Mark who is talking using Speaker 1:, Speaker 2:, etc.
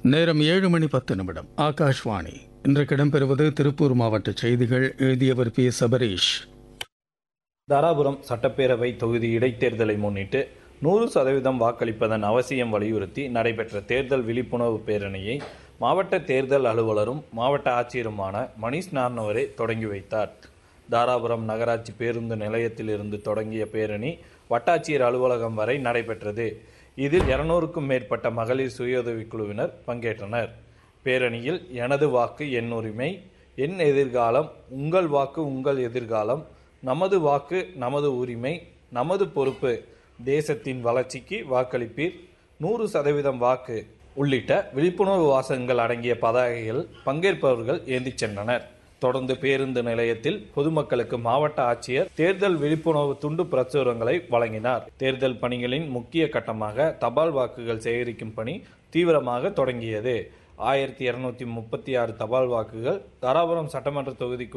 Speaker 1: நேரம் ஏழு மணி பத்து நிமிடம் ஆகாஷ்வாணி இன்றைக்கு இடம்பெறுவது திருப்பூர் மாவட்ட செய்திகள் எழுதியவர் பி சபரீஷ்
Speaker 2: தாராபுரம் சட்டப்பேரவை தொகுதி இடைத்தேர்தலை முன்னிட்டு நூறு சதவீதம் வாக்களிப்பதன் அவசியம் வலியுறுத்தி நடைபெற்ற தேர்தல் விழிப்புணர்வு பேரணியை மாவட்ட தேர்தல் அலுவலரும் மாவட்ட ஆட்சியருமான மணிஷ் நார்னவரே தொடங்கி வைத்தார் தாராபுரம் நகராட்சி பேருந்து நிலையத்திலிருந்து தொடங்கிய பேரணி வட்டாட்சியர் அலுவலகம் வரை நடைபெற்றது இதில் இருநூறுக்கும் மேற்பட்ட மகளிர் சுயஉதவிக் குழுவினர் பங்கேற்றனர் பேரணியில் எனது வாக்கு என் உரிமை என் எதிர்காலம் உங்கள் வாக்கு உங்கள் எதிர்காலம் நமது வாக்கு நமது உரிமை நமது பொறுப்பு தேசத்தின் வளர்ச்சிக்கு வாக்களிப்பீர் நூறு சதவீதம் வாக்கு உள்ளிட்ட விழிப்புணர்வு வாசகங்கள் அடங்கிய பதாகைகள் பங்கேற்பவர்கள் ஏந்திச் சென்றனர் தொடர்ந்து பேருந்து நிலையத்தில் பொதுமக்களுக்கு மாவட்ட ஆட்சியர் தேர்தல் விழிப்புணர்வு துண்டு பிரசுரங்களை வழங்கினார் தேர்தல் பணிகளின் முக்கிய கட்டமாக தபால் வாக்குகள் சேகரிக்கும் பணி தீவிரமாக தொடங்கியது ஆயிரத்தி இருநூத்தி முப்பத்தி ஆறு தபால் வாக்குகள் தாராபுரம் சட்டமன்ற தொகுதிக்கு